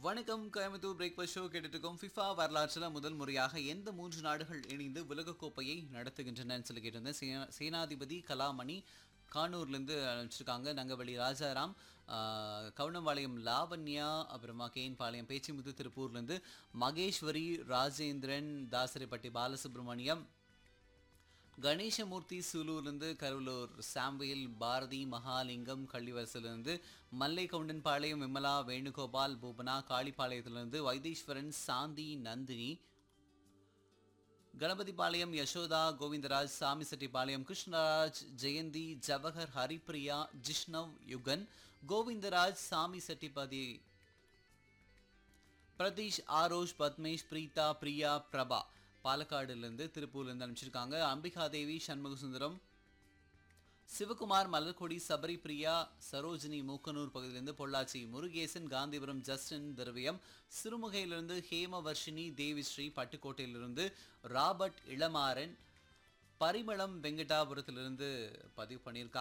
வணக்கம் Coimbatore breakfast show கேட்டுட்டு FIFA வரலாற்றில் முதல் முறையாக எந்த மூன்று நாடுகள் இணைந்து உலகக்கோப்பையை நடத்துகின்றனன்னு சொல்லி கேட்டிருந்தேன் சேனா- சேனாதிபதி கலாமணி கானூர்லேருந்து அனுப்பிச்சிருக்காங்க நங்கவழி ராஜாராம் ஆஹ், கவுனம்பாளையம் லாவண்யா அப்புறமா கேன்பாளையம் பேச்சிமுத்து திருப்பூர்லேருந்து மகேஸ்வரி ராஜேந்திரன் தாசரிப்பட்டி பாலசுப்ரமணியம் கணேசமூர்த்தி சூலூர்லேருந்து கருவலூர் சாம்புயில் பாரதி மகாலிங்கம் கள்ளிவரசிலிருந்து மல்லை கவுண்டன்பாளையம் விமலா வேணுகோபால் பூபனா காளிப்பாளையத்திலிருந்து வைத்தீஸ்வரன் சாந்தி நந்தினி கணபதிபாளையம் யசோதா கோவிந்தராஜ் சாமிசெட்டிப்பாளையம் கிருஷ்ணராஜ் ஜெயந்தி ஜவஹர் ஹரிப்ரியா ஜிஷ்ணவ் யுகன் கோவிந்தராஜ் சாமி செட்டிபதி பிரதீஷ் ஆரோஷ் பத்மேஷ் பிரீதா பிரியா பிரபா பாலக்காடுலேருந்து திருப்பூர்லேருந்து அனுப்பிச்சிருக்காங்க அம்பிகா தேவி சண்முக சுந்தரம் சிவகுமார் மலர்கொடி சபரி பிரியா சரோஜினி மூக்கனூர் பகுதியிலிருந்து பொள்ளாச்சி முருகேசன் காந்திபுரம் ஜஸ்டின் திரவியம் சிறுமுகையிலிருந்து ஹேமவர்ஷினி தேவிஸ்ரீ பட்டுக்கோட்டையிலிருந்து ராபர்ட் இளமாறன் பரிமளம் வெங்கடாபுரத்திலிருந்து பதிவு பண்ணியிருக்காங்க